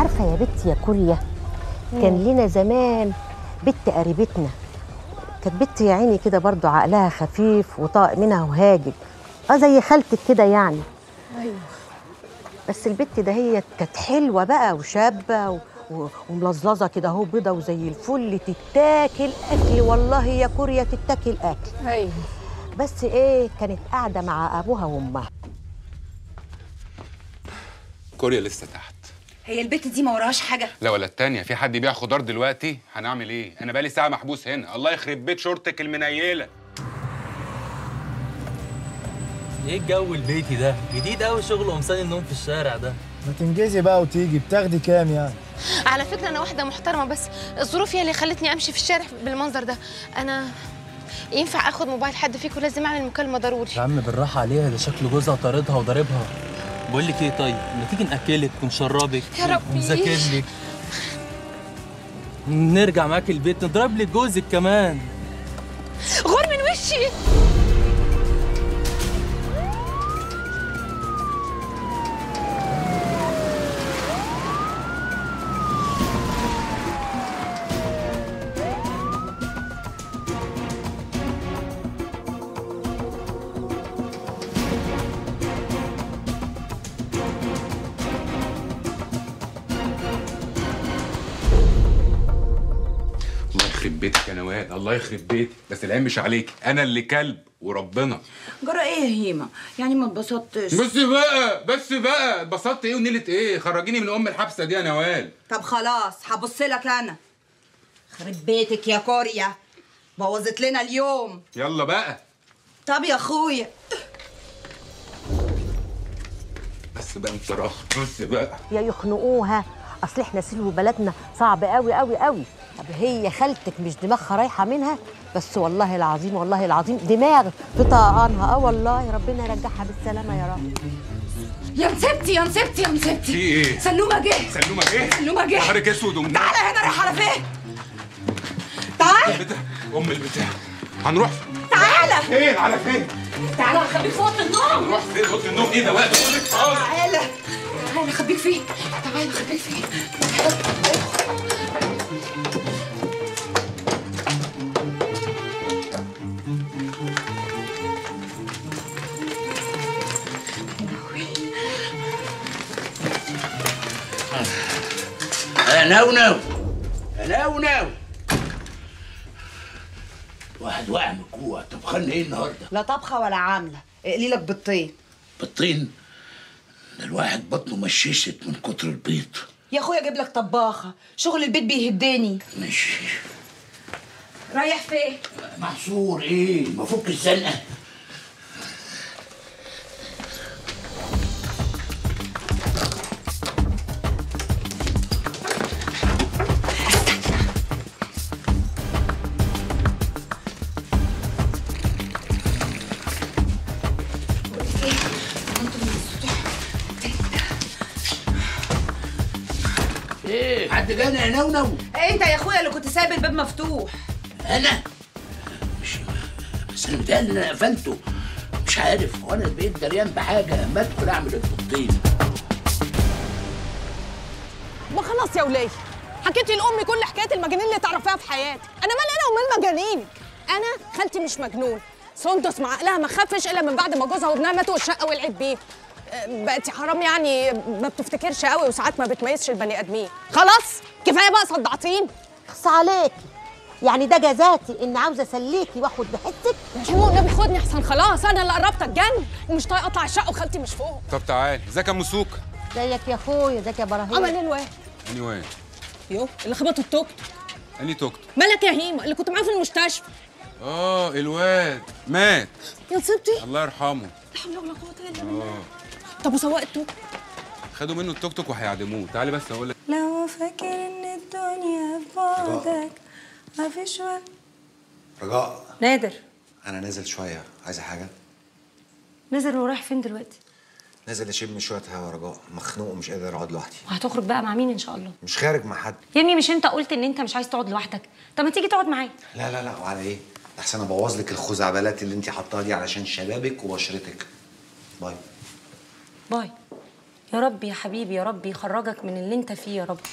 عارفه يا بنتي يا كوريا كان لنا زمان بنت قريبتنا كانت بنت يا عيني كده برضو عقلها خفيف وطاق منها وهاجج اه زي خالتك كده يعني ايوه بس البت ده هي كانت حلوه بقى وشابه و... و... وملظلظه كده اهو بيضه وزي الفل تتاكل اكل والله يا كوريا تتاكل اكل ايوه بس ايه كانت قاعده مع ابوها وامها كوريا لسه تحت هي البت دي ما وراهاش حاجه لا ولا التانية في حد بيبيع خضار دلوقتي هنعمل ايه انا بقالي ساعه محبوس هنا الله يخرب بيت شورتك المنيله ايه الجو البيتي ده جديد قوي شغل قمصان النوم في الشارع ده ما تنجزي بقى وتيجي بتاخدي كام يعني على فكرة أنا واحدة محترمة بس الظروف هي اللي خلتني أمشي في الشارع بالمنظر ده أنا ينفع آخد موبايل حد فيكم لازم أعمل مكالمة ضروري يا عم بالراحه عليها ده شكل جوزها طاردها وضاربها بقول لك ايه طيب ما تيجي ناكلك ونشربك يا ربي. ونذاكر لك نرجع معاك البيت نضرب لك جوزك كمان غور من وشي الله يخرب بيتك يا نوال الله يخرب بيتك بس العين مش عليك انا اللي كلب وربنا جرى ايه يا هيما يعني ما اتبسطتش بس بقى بس بقى اتبسطت ايه ونيلة ايه خرجيني من ام الحبسه دي يا نوال طب خلاص هبص لك انا خرب بيتك يا كوريا بوظت لنا اليوم يلا بقى طب يا اخويا بس بقى انت راخ بس بقى يا يخنقوها اصل احنا سلو بلدنا صعب قوي قوي قوي طب هي خالتك مش دماغها رايحه منها بس والله العظيم والله العظيم دماغ في طقانها اه والله ربنا يرجعها بالسلامه يا رب يا مسبتي يا مسبتي يا مسبتي في ايه سلومه جه سلومه ايه سلومه جه نهارك اسود ومنيل تعالى هنا رايح على فين تعال البتاع ام البتاع هنروح تعالى فين على فين تعالى هخبيك في اوضه النوم هنروح فين اوضه النوم ايه ده وقت بقول لك تعالى تعالى تعالى اخبيك فيه تعالى اخبيك فيه نو نو نو نو واحد واقع من الجوع طبخان ايه النهارده؟ لا طبخه ولا عامله اقلي لك بالطين بالطين ده الواحد بطنه مششت من كتر البيض يا اخويا اجيب لك طباخه شغل البيت بيهدني ماشي رايح فين محصور ايه؟ مفك الزنقه ايه حد جانا يا نو نو انت يا اخويا اللي كنت سايب الباب مفتوح انا مش بس انا متهيألي ان انا قفلته مش عارف وانا بقيت دريان بحاجه ما ادخل اعمل البطين ما خلاص يا وليه حكيتي لامي كل حكايه المجانين اللي تعرفيها في حياتك انا مالي انا ومال مجانينك انا خالتي مش مجنون سندس مع عقلها ما خفش الا من بعد ما جوزها وابنها ماتوا والشقه ولعت بيه أه، بقتي حرام يعني ما بتفتكرش قوي وساعات ما بتميزش البني ادمين خلاص كفايه بقى صدعتين خص عليكي يعني ده جزاتي ان عاوزه اسليكي واخد بحتك يا شمو النبي خدني احسن خلاص انا اللي قربت اتجنن ومش طايقه اطلع الشقه وخالتي مش فوق طب تعالى ازيك يا مسوكه زيك يا اخويا زيك يا عمل براهيم ايه الواد اني وين يو اللي خبط التوك اني توك مالك يا هيما اللي كنت معاه في المستشفى اه الواد مات يا نصيبتي الله يرحمه لا حول ولا قوه الا بالله طب وسواق التوك خدوا منه التوك توك وهيعدموه تعالي بس اقول لك لو فاكر ان الدنيا في بعدك مفيش وقت رجاء نادر انا نازل شويه عايزه حاجه نزل ورايح فين دلوقتي نازل اشم شويه هوا رجاء مخنوق ومش قادر اقعد لوحدي وهتخرج بقى مع مين ان شاء الله مش خارج مع حد يا ابني مش انت قلت ان انت مش عايز تقعد لوحدك طب ما تيجي تقعد معايا لا لا لا وعلى ايه احسن ابوظ لك الخزعبلات اللي انت حطاها دي علشان شبابك وبشرتك باي باي يا رب يا حبيبي يا رب يخرجك من اللي انت فيه يا رب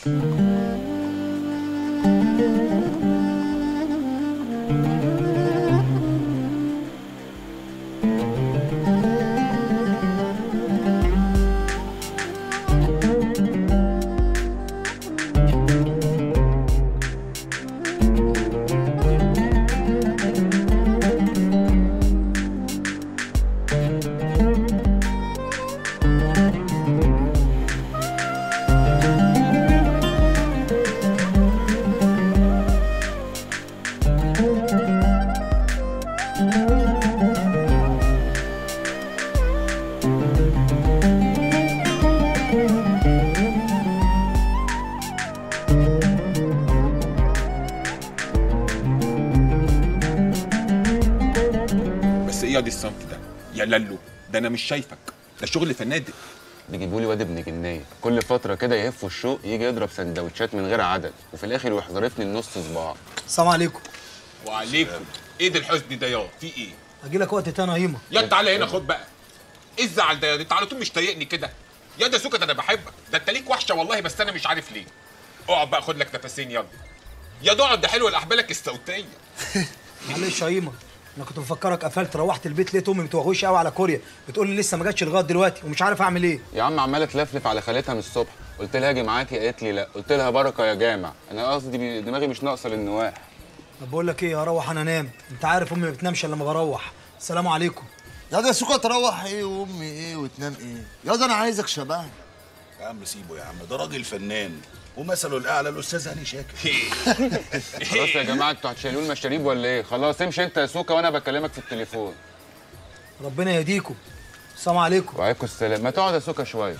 بس ايه يا دي الصمت ده يا لالو ده انا مش شايفك ده شغل فنادق بيجيبوا لي واد ابن جنيه كل فتره كده يهفوا الشوق يجي يضرب سندوتشات من غير عدد وفي الاخر يحضرفني النص صباع السلام عليكم وعليكم ايه ده الحزن ده يا في ايه هجي لك وقت تاني يا هيما يا تعالى هنا خد بقى ايه الزعل ده يا دي؟ انت على طول مش طايقني كده يا ده سكت انا بحبك ده انت ليك وحشه والله بس انا مش عارف ليه اقعد بقى خد لك نفسين يلا يا ده اقعد ده حلو الاحبالك الصوتيه معلش يا هيما انا كنت مفكرك قفلت روحت البيت لقيت امي متوغوشه قوي على كوريا بتقول لي لسه ما جاتش لغايه دلوقتي ومش عارف اعمل ايه يا عم عماله تلفلف على خالتها من الصبح قلت لها اجي معاكي قالت لي لا قلت لها بركه يا جامع انا قصدي بي- دماغي مش ناقصه للنواح طب بقول لك ايه هروح انا انام انت عارف امي ما بتنامش الا لما بروح السلام عليكم يا ده سوكا تروح ايه وامي ايه وتنام ايه يا ده انا عايزك شبهني يا عم سيبه يا عم ده راجل فنان ومثله الاعلى الاستاذ هاني شاكر خلاص يا جماعه انتوا هتشيلوا المشاريب ولا ايه خلاص امشي انت يا سوكا وانا بكلمك في التليفون ربنا يهديكم السلام عليكم وعليكم السلام ما تقعد يا سوكا شويه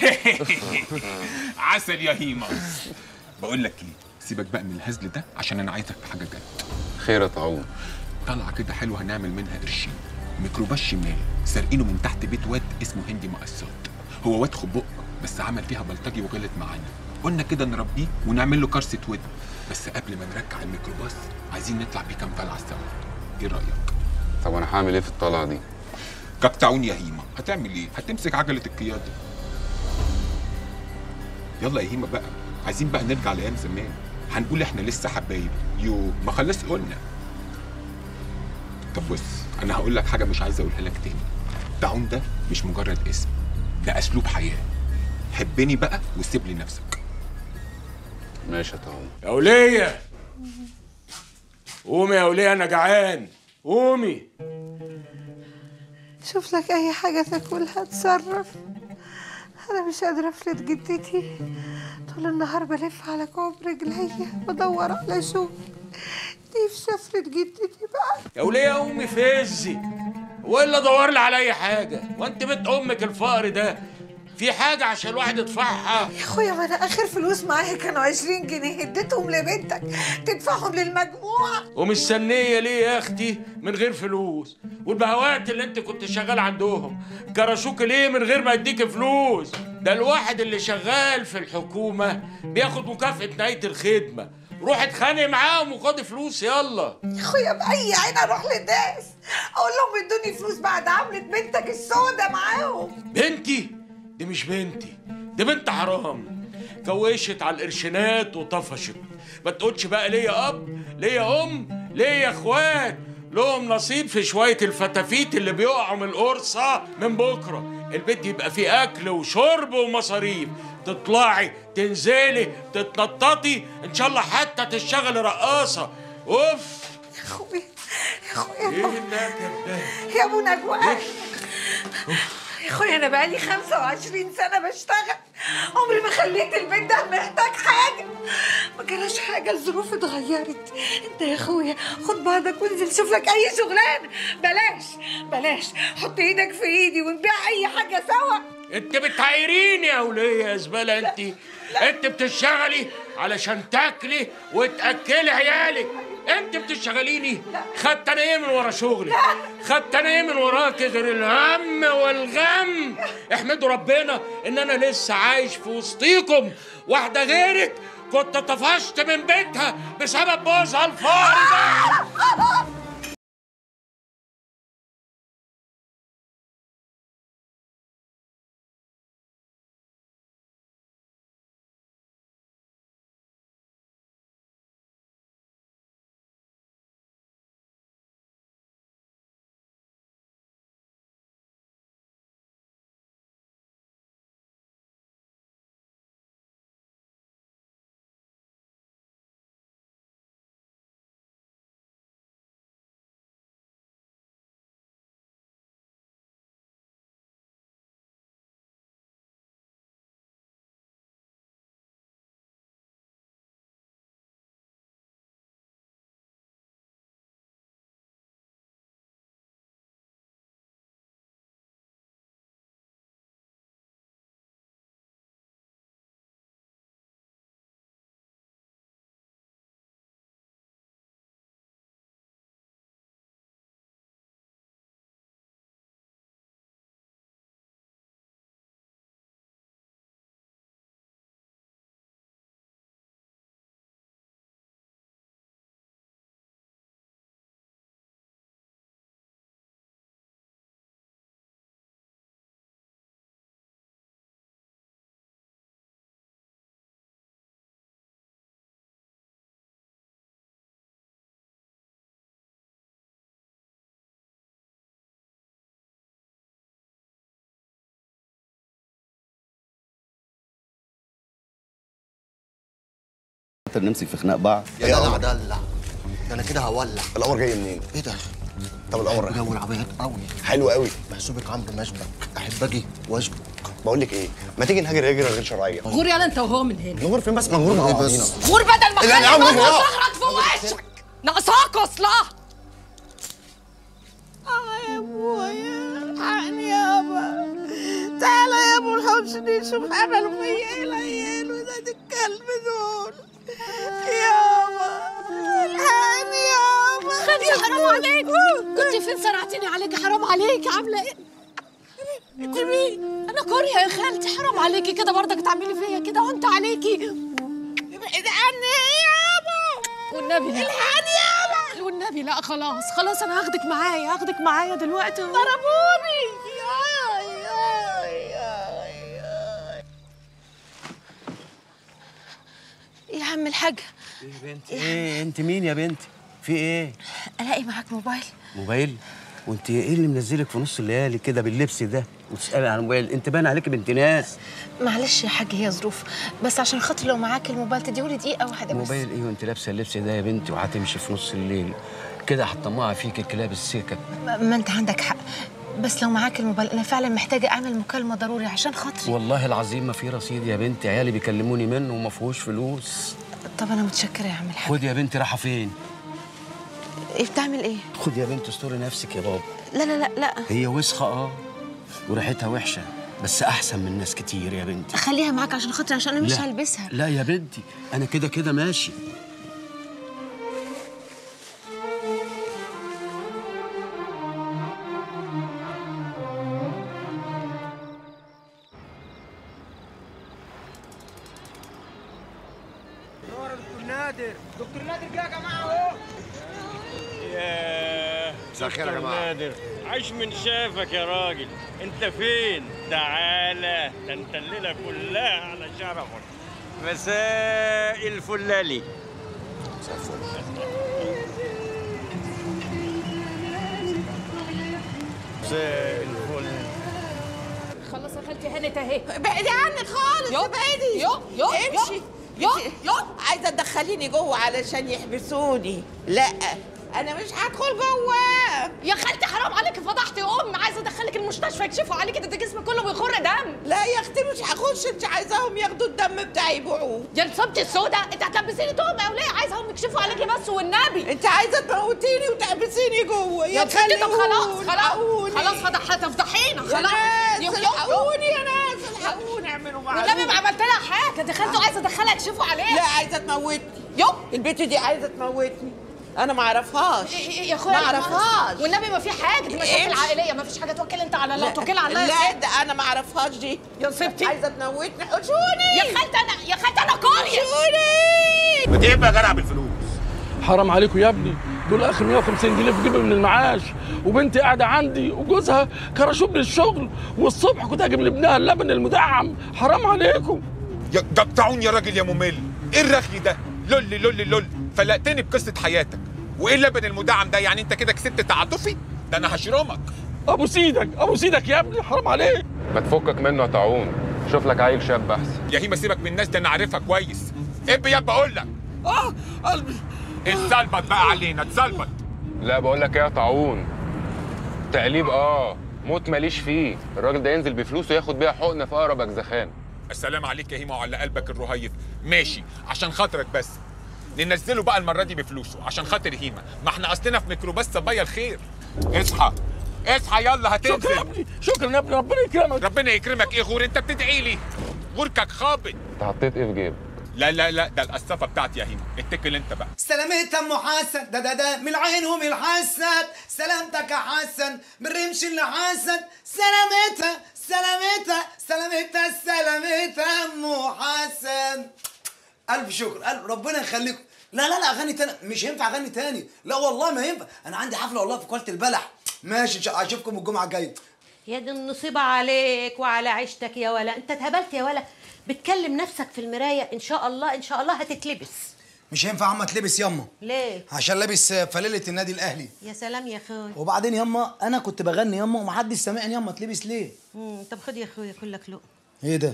عسل يا هيما بقول لك ايه سيبك بقى من الهزل ده عشان انا عايزك في حاجه جد خير يا طاعون طلعه كده حلوه هنعمل منها قرشين ميكروباص شمال سارقينه من تحت بيت واد اسمه هندي مقصات هو واد خبق بس عمل فيها بلطجي وغلط معانا قلنا كده نربيه ونعمل له كرسة ود بس قبل ما نرجع الميكروباص عايزين نطلع بيه كام طلعه سوا ايه رايك طب انا هعمل ايه في الطلعه دي كاكتعون يا هيما هتعمل ايه هتمسك عجله القياده يلا يا هيما بقى عايزين بقى نرجع لايام زمان هنقول احنا لسه حبايب يو ما خلاص قلنا طب بص انا هقول لك حاجه مش عايز اقولها لك تاني التعاون ده مش مجرد اسم ده اسلوب حياه حبني بقى وسيب لي نفسك ماشي يا طاعون يا ولية قومي يا ولية انا جعان قومي شوف لك اي حاجة تاكلها تصرف انا مش قادرة افلت جدتي طول النهار بلف على كوب رجليا بدور على شغل نفسي افلت جدتي بقى يا ولية قومي فزي ولا دور لي على اي حاجة وانت بنت امك الفقر ده في حاجة عشان الواحد يدفعها يا اخويا ما انا اخر فلوس معايا كانوا 20 جنيه اديتهم لبنتك تدفعهم للمجموعة ومستنية ليه يا اختي من غير فلوس والبهوات اللي انت كنت شغال عندهم كرشوك ليه من غير ما يديك فلوس ده الواحد اللي شغال في الحكومة بياخد مكافأة نهاية الخدمة روح اتخانق معاهم وخد فلوس يلا يا اخويا باي عين اروح للناس اقول لهم ادوني فلوس بعد عملة بنتك السودة معاهم بنتي دي مش بنتي دي بنت حرام كوشت على القرشينات وطفشت ما تقولش بقى ليا اب ليا ام ليا اخوات لهم نصيب في شويه الفتافيت اللي بيقعوا من القرصه من بكره البيت يبقى فيه اكل وشرب ومصاريف تطلعي تنزلي تتنططي ان شاء الله حتى تشتغلي رقاصه اوف يا اخويا يا اخويا ايه النكد ده يا ابو نجوى يا اخويا انا بقالي 25 سنه بشتغل عمري ما خليت البيت ده محتاج حاجه ما جراش حاجه الظروف اتغيرت انت يا اخويا خد بعضك وانزل شوف لك اي شغلانه بلاش بلاش حط ايدك في ايدي ونبيع اي حاجه سوا انت بتعايريني يا وليه يا زباله انت انت بتشتغلي علشان تاكلي وتاكلي عيالك انت بتشتغليني خدت انا ايه من ورا شغلي خدت انا ايه من وراك غير الهم والغم احمدوا ربنا ان انا لسه عايش في وسطيكم واحده غيرك كنت طفشت من بيتها بسبب جوزها الفقر ده خاطر نمسك في خناق بعض يا دلع دلع ده انا كده هولع القمر جاي منين؟ ايه ده؟ طب القمر رايح جو العربيات قوي حلو قوي محسوبك عمرو مشبك احب اجي واشبك بقول لك ايه ما تيجي نهاجر هجره غير شرعيه غور يلا انت وهو من هنا نغور فين بس ما نغور مع إيه بعضينا بس؟ غور بدل ما لا، لا، اخلي عمرو، ماما لا. تغرق في وشك ناقصاك اصلا اه يا ابويا الحقني يابا تعالى يا ابو الحسني شوف عملوا فيا ايه العيال ولاد الكلب دول يابا الحقني يابا خالتي حرام عليك كنت فين سرعتيني عليكي حرام عليكي عامله ايه انت مين؟ انا كوريا يا خالتي حرام عليكي كده برضك تعملي فيا كده وانت عليكي ابعد عني يابا والنبي لا الحقني يابا والنبي لا خلاص خلاص انا هاخدك معايا هاخدك معايا دلوقتي ضربوني ياي ياي ياي يا عم الحاج ايه يا بنتي ايه انت مين يا بنتي في ايه الاقي معاك موبايل موبايل وانت ايه اللي منزلك في نص الليالي كده باللبس ده وتسالي عن موبايل انت باين عليك بنت ناس معلش يا حاج هي ظروف بس عشان خاطر لو معاك الموبايل تديهولي دقيقه واحده بس موبايل ايه وانت لابسه اللبس ده يا بنتي وهتمشي في نص الليل كده هتطمعي فيك كلاب السكك ما ما انت عندك حق بس لو معاك الموبايل انا فعلا محتاجه اعمل مكالمه ضروري عشان خاطري والله العظيم ما في رصيد يا بنتي عيالي بيكلموني منه وما فيهوش فلوس طب انا متشكره يا عم الحاج خد يا بنتي رايحه فين ايه بتعمل ايه خد يا بنتي استوري نفسك يا بابا لا لا لا لا هي وسخه اه وريحتها وحشه بس احسن من ناس كتير يا بنتي خليها معاك عشان خاطري عشان انا مش لا. هلبسها لا يا بنتي انا كده كده ماشي دكتور نادر دكتور نادر جه يا جماعه اهو ياه مساء الخير يا دكتور جماعة. نادر عايش من شافك يا راجل انت فين تعالى ده انت الليله كلها على شرفك مساء الفلالي مساء الفل مساء الفل خلاص يا خالتي هانت اهي ابعدي عني خالص ابعدي يو يو امشي يو يو عايزه تدخليني جوه علشان يحبسوني لا انا مش هدخل جوه يا خالتي حرام عليكي فضحتي ام عايزه ادخلك المستشفى يكشفوا عليكي ده جسمك كله بيخر دم لا يا اختي مش هخش انت عايزاهم ياخدوا الدم بتاعي يبيعوه يا نصبتي السودا انت هتلبسيني تهمه او ليه عايزهم يكشفوا عليكي بس والنبي انت عايزه تموتيني وتحبسيني جوه يا خالتي طب خلاص خلاص الحقوني. خلاص فضح هتفضحينا يا خلاص ناس يو- يو- الحقوني يا ناس الحقوني اعملوا معروف والنبي ما عملت لها حاجه دي خالته عايزه ادخلها يكشفوا عليها لا عايزه تموتني يو البت دي عايزه تموتني انا ما اعرفهاش يا اخويا ما اعرفهاش والنبي ما في حاجه دي مشاكل امشي. عائليه ما فيش حاجه توكل انت على الله توكل على الله يا لا ست. ده انا ما اعرفهاش دي يا ستي عايزه تموتني حشوني يا خالتي انا يا خالتي انا كوريا حشوني ما تجيب يا جدع بالفلوس حرام عليكم يا ابني دول اخر 150 جنيه في جيبي من المعاش وبنتي قاعده عندي وجوزها كرشوه من الشغل والصبح كنت هجيب لابنها اللبن المدعم حرام عليكم يا قطعون يا راجل يا ممل ايه الرغي ده لولي لولي لولي فلقتني بقصه حياتك وايه اللبن المدعم ده يعني انت كده كسبت تعاطفي ده انا هشرمك ابو سيدك ابو سيدك يا ابني حرام عليك ما تفكك منه يا طاعون شوف لك عيل شاب احسن يا هيما سيبك من الناس ده انا عارفها كويس اب يا بقول لك اه قلبي اتظبط بقى علينا اتظبط لا بقول لك ايه يا طاعون تقليب اه موت ماليش فيه الراجل ده ينزل بفلوسه ياخد بيها حقنه في اقرب اجزخان السلام عليك يا هيما وعلى قلبك الرهيف ماشي عشان خاطرك بس ننزله بقى المره دي بفلوسه عشان خاطر هيما ما احنا اصلنا في ميكروباص صبايا الخير اصحى اصحى يلا هتنزل شكرا يا ابني شكرا يا ابني ربنا يكرمك ربنا يكرمك ايه غور انت بتدعي لي غوركك خابط انت حطيت ايه في جيبك لا لا لا ده القصافه بتاعتي يا هيما اتكل انت بقى سلامتها ام حسن ده ده ده من العين ومن الحسن سلامتك يا حسن من رمش اللي حسن سلامتها سلامتها سلامتها سلامتها ام حسن الف شكر الف ربنا يخليكم لا لا لا اغاني تاني مش هينفع اغني تاني لا والله ما ينفع انا عندي حفله والله في كوالة البلح ماشي إن شاء- اشوفكم الجمعه الجايه يا دي النصيبة عليك وعلى عيشتك يا ولا انت اتهبلت يا ولا بتكلم نفسك في المراية ان شاء الله ان شاء الله هتتلبس مش هينفع عم تلبس يما ليه عشان لابس فليله النادي الاهلي يا سلام يا اخوي وبعدين يما انا كنت بغني يما ومحدش سامعني يما تلبس ليه مم، طب خد يا اخويا كلك لقمة ايه ده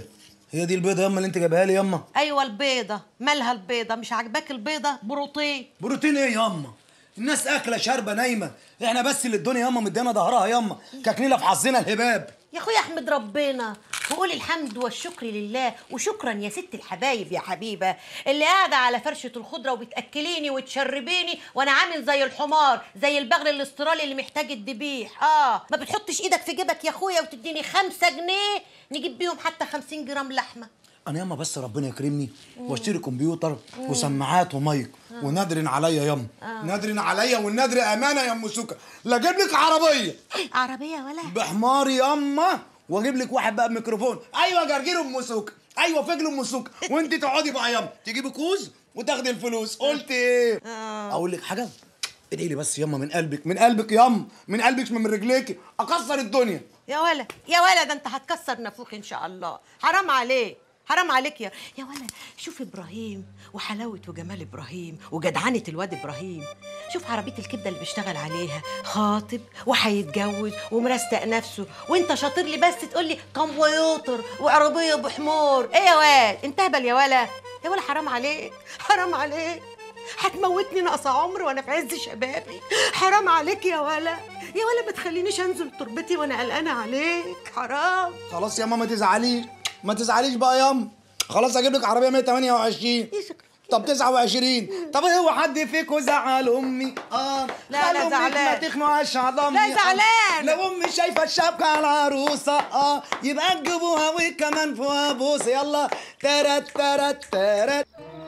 هي دي البيضه ياما اللي انت جايبها لي ياما ايوه البيضه مالها البيضه مش عاجباك البيضه بروتين بروتين ايه ياما الناس اكله شاربه نايمه احنا بس اللي الدنيا ياما مدينا ظهرها ياما كاكلينا في حظنا الهباب يا اخويا احمد ربنا وقول الحمد والشكر لله وشكرا يا ست الحبايب يا حبيبه اللي قاعده على فرشه الخضره وبتاكليني وتشربيني وانا عامل زي الحمار زي البغل الاسترالي اللي محتاج الذبيح اه ما بتحطش ايدك في جيبك يا اخويا وتديني خمسة جنيه نجيب بيهم حتى خمسين جرام لحمه انا ياما بس ربنا يكرمني مم. واشتري كمبيوتر مم. وسماعات ومايك آه. ونادرن عليا ياما آه. نادرن عليا والنادر امانه يا ام سوكا لا اجيب لك عربيه عربيه ولا بحمار ياما واجيب لك واحد بقى بميكروفون ايوه جرجير ام سوكا ايوه فجل ام سوكا وانت تقعدي بقى ياما تجيبي كوز وتاخدي الفلوس قلت ايه اقول لك حاجه ادعي لي بس ياما من قلبك من قلبك ياما من قلبك من رجليك اكسر الدنيا يا ولا يا ولا ده انت هتكسر نافوخ ان شاء الله حرام عليك حرام عليك يا يا ولا شوف ابراهيم وحلاوه وجمال ابراهيم وجدعنه الواد ابراهيم شوف عربيه الكبده اللي بيشتغل عليها خاطب وهيتجوز ومرستق نفسه وانت شاطر لي بس تقول لي كمبيوتر وعربيه بحمار ايه يا واد انت هبل يا ولا يا ولا حرام عليك حرام عليك هتموتني ناقص عمر وانا في عز شبابي حرام عليك يا ولا يا ولا ما تخلينيش انزل تربتي وانا قلقانه عليك حرام خلاص يا ماما ما تزعليش ما تزعليش بقى ياما خلاص اجيب لك عربيه 128 طب 29 طب هو حد فيكم زعل امي اه لا، خلي لا، أمك زعلان. ما تخنقش على امي لا، زعلان. لو امي شايفه الشبكه على العروسه اه يبقى تجيبوها وكمان فوقها بوس يلا ترت ترت ترت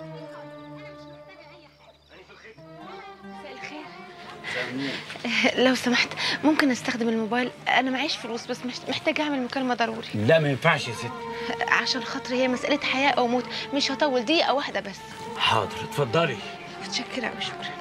لو سمحت ممكن استخدم الموبايل انا معيش فلوس بس مش- محتاجه اعمل مكالمه ضروري لا ما ينفعش يا ست عشان خاطري هي مساله حياه او موت مش هطول دقيقه واحده بس حاضر اتفضلي متشكره قوي شكرا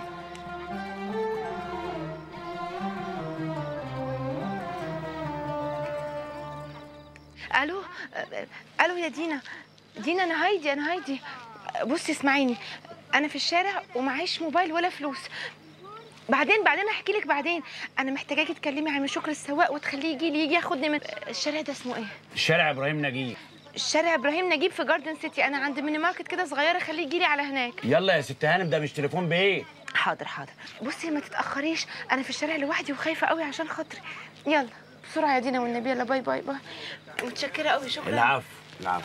الو أه، الو يا دينا دينا انا هايدي انا هايدي بصي اسمعيني انا في الشارع ومعيش موبايل ولا فلوس بعدين بعدين احكي لك بعدين انا محتاجاكي تكلمي عم شكر السواق وتخليه يجي لي يجي ياخدني من الشارع ده اسمه ايه الشارع ابراهيم نجيب الشارع ابراهيم نجيب في جاردن سيتي انا عند ميني ماركت كده صغيره خليه يجي لي على هناك يلا يا ست هانم ده مش تليفون بيه حاضر حاضر بصي ما تتاخريش انا في الشارع لوحدي وخايفه قوي عشان خاطري يلا بسرعه يا دينا والنبي يلا باي باي باي متشكره قوي شكرا العفو العفو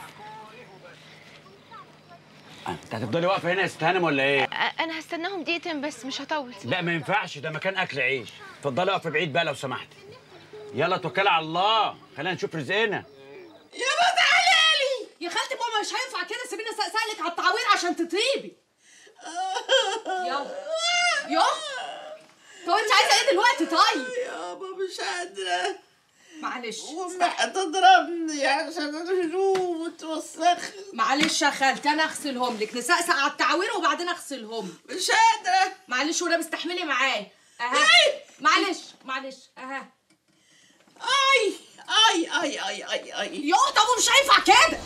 انت هتفضلي واقفه هنا يا ست هانم ولا ايه؟ أ- انا هستناهم دقيقتين بس مش هطول لا ما ينفعش ده مكان اكل عيش اتفضلي اقفي بعيد بقى لو سمحتي يلا توكلي على الله خلينا نشوف رزقنا يابا تعالي لي يا خالتي ماما مش هينفع كده سيبيني اسالك على التعوير عشان تطيبي يلا يلا طب انت عايزه ايه دلوقتي طيب يابا مش قادرة معلش أمي هتضربني عشان الهدوم وتوسخ معلش يا خالتي انا اغسلهم لك نسقسق على التعوير وبعدين اغسلهم مش قادرة معلش وانا مستحملي معاه اها معلش معلش اها اي اي اي اي اي اي يا طب مش هينفع كده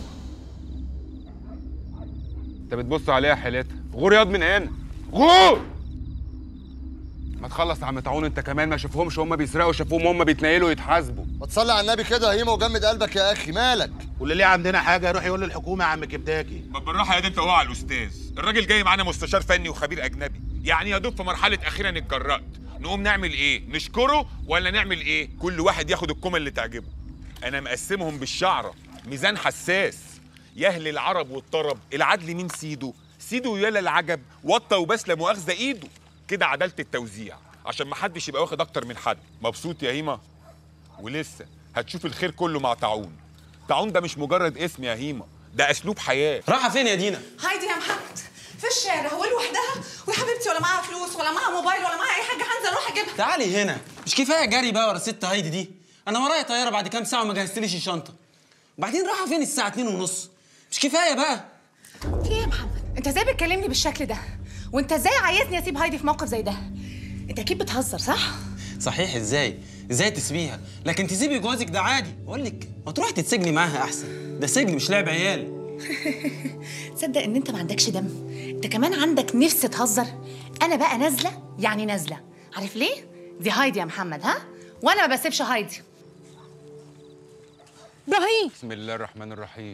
انت بتبص عليها حيلتها غور ياض من هنا غور ما تخلص يا عم طاعون انت كمان ما شافهمش هم بيسرقوا شافوهم هم بيتنيلوا يتحاسبوا ما تصلي على النبي كده يا هيما وجمد قلبك يا اخي مالك واللي ليه عندنا حاجه يروح يقول للحكومه يا عم كبداكي ما بالراحه يا دي انت وقع الاستاذ الراجل جاي معانا مستشار فني وخبير اجنبي يعني يا دوب في مرحله اخيرا اتجرأت نقوم نعمل ايه نشكره ولا نعمل ايه كل واحد ياخد الكومه اللي تعجبه انا مقسمهم بالشعره ميزان حساس يهل العرب والطرب العدل مين سيده سيده يلا العجب وطى وبس لا مؤاخذه ايده كده عداله التوزيع عشان ما حدش يبقى واخد اكتر من حد مبسوط يا هيما ولسه هتشوف الخير كله مع طاعون طاعون ده مش مجرد اسم يا هيما ده اسلوب حياه رايحه فين يا دينا هايدي يا محمد في الشارع ولوحدها ويا حبيبتي ولا معاها فلوس ولا معاها موبايل ولا معاها اي حاجه هنزل اروح اجيبها تعالي هنا مش كفايه جري بقى ورا الست هايدي دي انا ورايا طياره بعد كام ساعه وما جهزتليش الشنطه وبعدين رايحه فين الساعه 2 ونص مش كفايه بقى في ايه يا محمد انت ازاي بتكلمني بالشكل ده وانت ازاي عايزني اسيب هايدي في موقف زي ده انت اكيد بتهزر صح صحيح ازاي ازاي تسيبيها لكن تسيبي جوازك ده عادي بقول لك ما تروحي تتسجني معاها احسن ده سجن مش لعب عيال تصدق ان انت ما عندكش دم انت كمان عندك نفس تهزر انا بقى نازله يعني نازله عارف ليه دي هايدي يا محمد ها وانا ما بسيبش هايدي ابراهيم بسم الله الرحمن الرحيم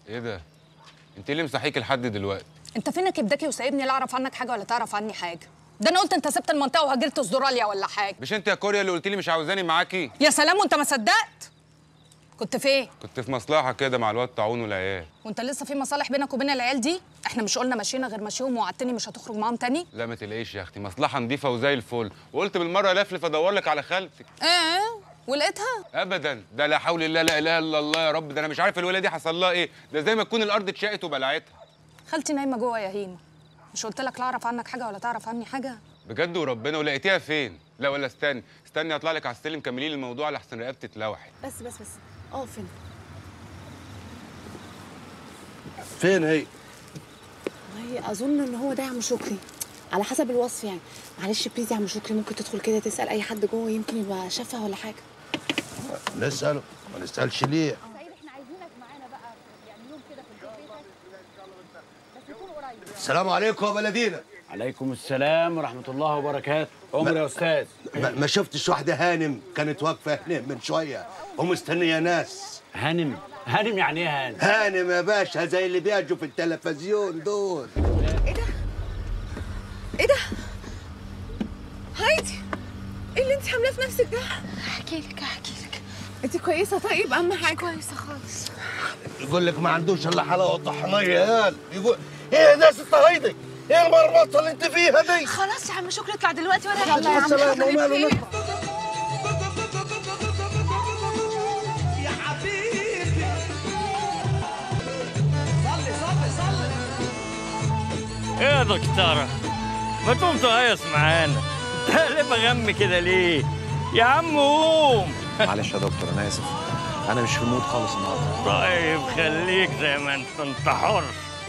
ايه ده انت إيه اللي مصحيك لحد دلوقتي انت فينك ابداكي وسايبني لا اعرف عنك حاجه ولا تعرف عني حاجه ده انا قلت انت سبت المنطقه وهاجرت استراليا ولا حاجه مش انت يا كوريا اللي قلت لي مش عاوزاني معاكي يا سلام وانت ما صدقت كنت فين كنت في مصلحه كده مع الواد طاعون والعيال وانت لسه في مصالح بينك وبين العيال دي احنا مش قلنا مشينا غير مشيهم ووعدتني مش هتخرج معاهم تاني لا ما تلاقيش يا اختي مصلحه نظيفه وزي الفل وقلت بالمره لفلف ادور لك على خالتك ايه ولقيتها ابدا ده لا حول الله لا اله الا الله يا رب ده انا مش عارف الولاده دي حصل لها ايه ده زي ما تكون الارض اتشقت وبلعتها خالتي نايمه جوه يا هيما مش قلت لك لا اعرف عنك حاجه ولا تعرف عني حاجه بجد وربنا ولقيتيها فين لا ولا استني استني اطلع لك على السلم كملي لي الموضوع لحسن رقبتي اتلوحت بس بس بس اه فين فين هي؟ والله اظن ان هو ده يا عم شكري على حسب الوصف يعني معلش بليز يا عم شكري ممكن تدخل كده تسال اي حد جوه يمكن يبقى شافها ولا حاجه نسأله ما نسألش ليه السلام عليكم يا بلدينا عليكم السلام ورحمة الله وبركاته عمر يا أستاذ ما, ما شفتش واحدة هانم كانت واقفة هنا من شوية ومستنية ناس هانم هانم يعني ايه هانم؟ هانم يا باشا زي اللي بيجوا في التلفزيون دول ايه ده هايدي ايه اللي انت عاملاه في نفسك ده احكي لك احكي لك انت كويسه طيب اهم حاجه كويسه خالص يقول لك ما عندوش الا حلاوة طحنية يا يقول ايه ده يا ست هايدي؟ ايه المرمطة اللي انت فيها دي؟ خلاص يا عم شكري اطلع دلوقتي ولا يلا يا عم السلامة وماله نطلع ايه يا دكتورة ما تقوم تهيص معانا انت قلب غم كده ليه يا عم قوم معلش يا دكتور انا اسف انا مش في المود خالص النهارده طيب خليك زي ما انت انت حر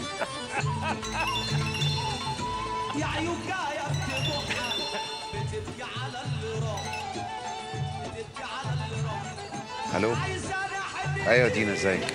الو ايوه دينا ازيك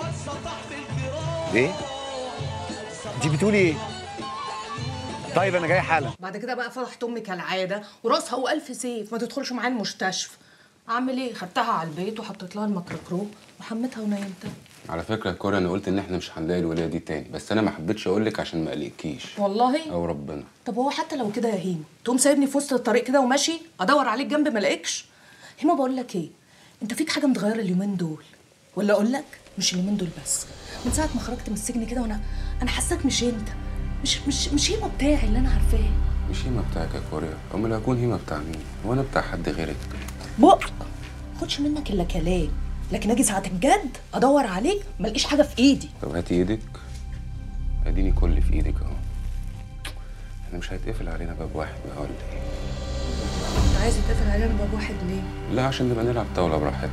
ايه انت بتقولي ايه طيب انا جاي حالا بعد كده بقى فرحت امي كالعاده وراسها والف سيف ما تدخلش معايا المستشفى اعمل ايه خدتها على البيت وحطيت لها الميكروكروب وحمتها ونيمتها على فكره يا كوريا انا قلت ان احنا مش هنلاقي الولاده دي تاني بس انا ما حبيتش اقول لك عشان ما اقلقكيش والله او ربنا طب هو حتى لو كده يا هيما تقوم سايبني في وسط الطريق كده وماشي ادور عليك جنب ما الاقيكش هيما بقول لك ايه انت فيك حاجه متغيره اليومين دول ولا اقول لك مش اليومين دول بس من ساعه ما خرجت من السجن كده وانا انا حاساك مش انت مش مش مش هيما بتاعي اللي انا عارفاه مش هيما بتاعك يا كوريا امال هكون هيما بتاع مين هو انا بتاع حد غيرك بق خدش منك الا كلام لكن اجي ساعه الجد ادور عليك ما الاقيش حاجه في ايدي طب هاتي ايدك اديني كل اللي في ايدك اهو احنا مش هيتقفل علينا باب واحد بقى ولا ايه انت عايز يتقفل علينا باب واحد ليه لا عشان نبقى نلعب طاوله براحتنا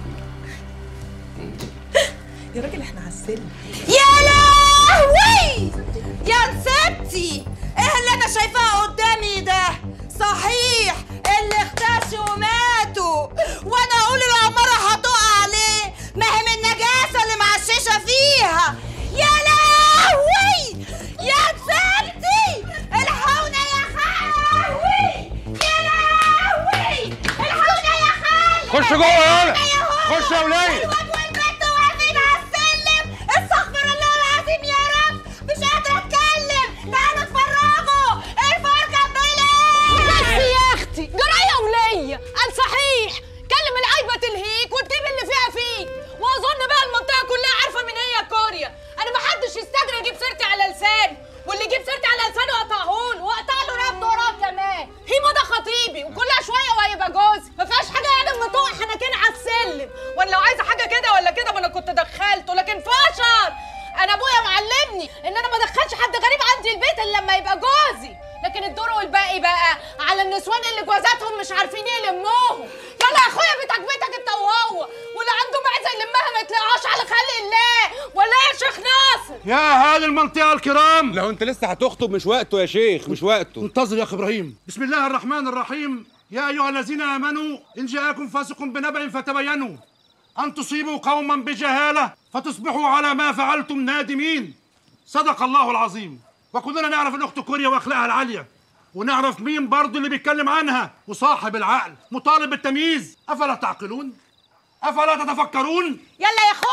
يا راجل احنا على السلم يا لهوي يا نسبتي ايه اللي انا شايفاه قدامي ده صحيح اللي اختشوا وماتوا وانا اقول العمارة هتقع عليه ما هي من النجاسة اللي معششة فيها يا لهوي يا نسبتي الحقونا يا خاوي يا لهوي الحقونا يا خالي خش جوه يالا خش يا ولاد الواد والبنت واقفين على السلم استغفر الله العظيم يا رب مش قادرة اتكلم تعالوا اتفرجوا الفرجة بس بليل يا اختي جرايه وليا قال صحيح كلم العيبه تلهيك وتجيب اللي فيها فيك واظن بقى المنطقه كلها عارفه مين هي كوريا انا ما حدش يستجري يجيب سيرتي على لساني واللي يجيب سيرتي على لسانه اقطعهون واقطع له رقبته وراه كمان هيما ده خطيبي وكلها شويه وهيبقى جوزي ما فيهاش حاجه يعني اما تقع حنكين على السلم وانا لو عايزه حاجه كده ولا كده ما انا كنت دخلته لكن فشل انا ابويا معلمني ان انا ما ادخلش حد غريب عندي البيت الا لما يبقى جوزي لكن الدور والباقي بقى على النسوان اللي جوازاتهم مش عارفين يلموهم يلا يا اخويا بيتك بيتك انت وهو واللي عنده معزه يلمها ما يتلاقاش على خلق الله ولا إيه يا شيخ ناصر يا اهالي المنطقه الكرام لو انت لسه هتخطب مش وقته يا شيخ مش وقته انتظر يا اخي ابراهيم بسم الله الرحمن الرحيم يا ايها الذين امنوا ان جاءكم فاسق بنبأ فتبينوا ان تصيبوا قوما بجهاله فتصبحوا على ما فعلتم نادمين صدق الله العظيم وكلنا نعرف ان اخت كوريا واخلاقها العاليه ونعرف مين برضه اللي بيتكلم عنها وصاحب العقل مطالب بالتمييز افلا تعقلون افلا تتفكرون يلا يا خول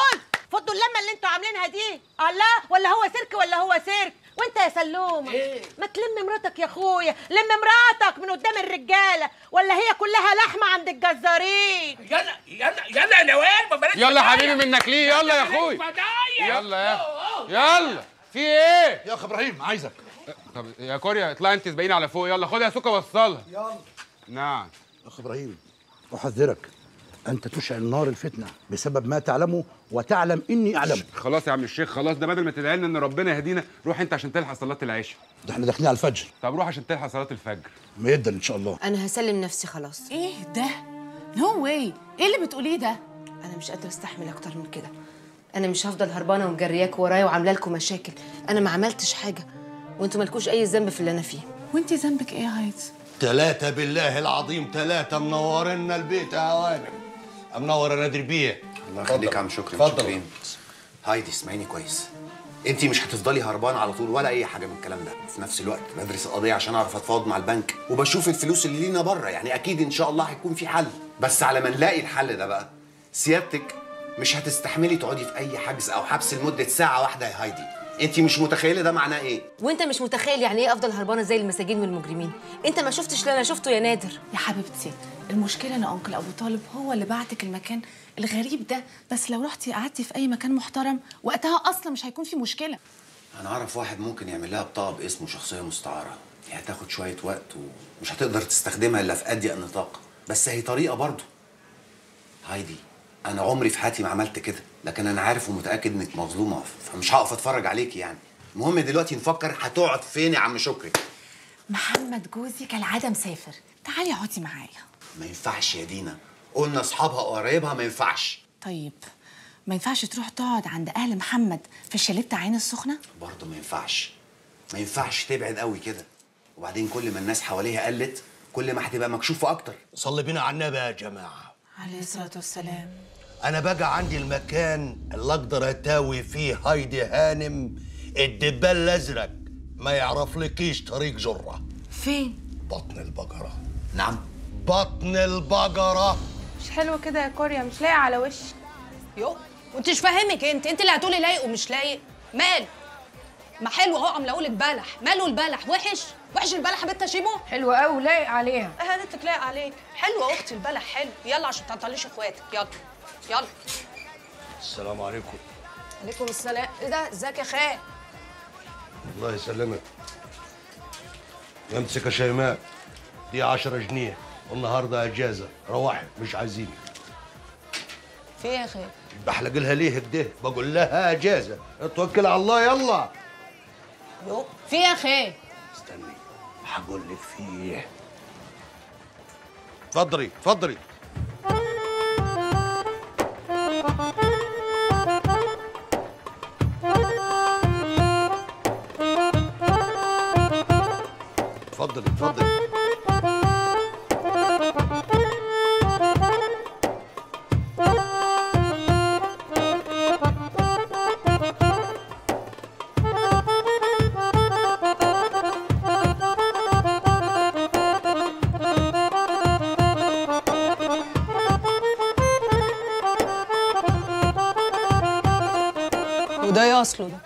فضوا اللمه اللي انتوا عاملينها دي الله ولا هو سيرك ولا هو سيرك وانت يا سلومه إيه؟ ما تلم مراتك يا اخويا لم مراتك من قدام الرجاله ولا هي كلها لحمه عند الجزارين يلا يلا يلا يا نوال ما بلاش يلا فضايح. حبيبي منك ليه يلا يا بلاش اخوي فضايح. يلا يا يلا في ايه يا اخ ابراهيم عايزك طب يا كوريا اطلعي انت سبقيني على فوق يلا خد يا سوكا وصلها يلا نعم اخ ابراهيم احذرك انت تشعل نار الفتنه بسبب ما تعلمه وتعلم اني اعلمه خلاص يا عم الشيخ خلاص ده بدل ما تدعي لنا ان ربنا يهدينا روح انت عشان تلحق صلاه العشاء ده احنا داخلين على الفجر طب روح عشان تلحق صلاه الفجر ميدا ان شاء الله انا هسلم نفسي خلاص ايه ده نو واي ايه اللي بتقوليه ده انا مش قادره استحمل اكتر من كده انا مش هفضل هربانه ومجرياك ورايا وعامله لكم مشاكل انا ما عملتش حاجه وانتوا مالكوش اي ذنب في اللي انا فيه وانت ذنبك ايه يا هايدي ثلاثة بالله العظيم ثلاثة منورنا البيت يا هوانم منور يا نادر بيه الله يخليك يا عم شكري اتفضل. متشكرين هايدي اسمعيني كويس انت مش هتفضلي هربانه على طول ولا اي حاجه من الكلام ده في نفس الوقت بدرس القضيه عشان اعرف اتفاوض مع البنك وبشوف الفلوس اللي لينا بره يعني اكيد ان شاء الله هيكون في حل بس على ما نلاقي الحل ده بقى سيادتك مش هتستحملي تقعدي في اي حجز او حبس لمده ساعه واحده يا هايدي انت مش متخيله ده معناه ايه وانت مش متخيل يعني ايه افضل هربانه زي المساجين من المجرمين انت ما شفتش اللي انا شفته يا نادر يا حبيبتي المشكله ان انكل ابو طالب هو اللي بعتك المكان الغريب ده بس لو رحتي قعدتي في اي مكان محترم وقتها اصلا مش هيكون في مشكله انا اعرف واحد ممكن يعمل لها بطاقه باسمه شخصيه مستعاره هي هتاخد شويه وقت ومش هتقدر تستخدمها الا في اضيق نطاق بس هي طريقه برضه هايدي انا عمري في حياتي ما عملت كده لكن انا عارف ومتاكد انك مظلومه فمش هقف اتفرج عليكي يعني المهم دلوقتي نفكر هتقعد فين يا عم شكري محمد جوزي كالعاده مسافر تعالي اقعدي معايا ما ينفعش يا دينا قلنا اصحابها وقرايبها ما ينفعش طيب ما ينفعش تروح تقعد عند اهل محمد في الشاليه بتاع عين السخنه برضه ما ينفعش ما ينفعش تبعد قوي كده وبعدين كل ما الناس حواليها قلت كل ما هتبقى مكشوفه اكتر صلي بينا على النبي يا جماعة عليه الصلاه والسلام أنا بقى عندي المكان اللي أقدر أتاوي فيه هايدي هانم الدبال الأزرق ما يعرفلكيش طريق جرة فين بطن البقرة نعم بطن البقرة مش حلو كده يا كوريا مش لايقه على وشي يو وانت مش فاهمك انت انت اللي هتقولي لايق ومش لايق مال ما حلو اهو عم لك بلح ماله البلح وحش وحش البلح يا بنت شيمو حلو قوي لايق عليها اه هانتك لايق عليك حلو يا اختي البلح حلو يلا عشان تعطليش اخواتك يلا يلا السلام عليكم عليكم السلام ايه ده ازيك يا خال الله يسلمك امسك يا شيماء دي 10 جنيه والنهارده اجازه روحي مش عايزيني في ايه يا خال بحلق لها ليه كده بقول لها اجازه اتوكل على الله يلا يو في ايه يا خال استني هقول لك فيه اتفضلي اتفضلي اتفضلي اتفضلي وده ايه اصله ده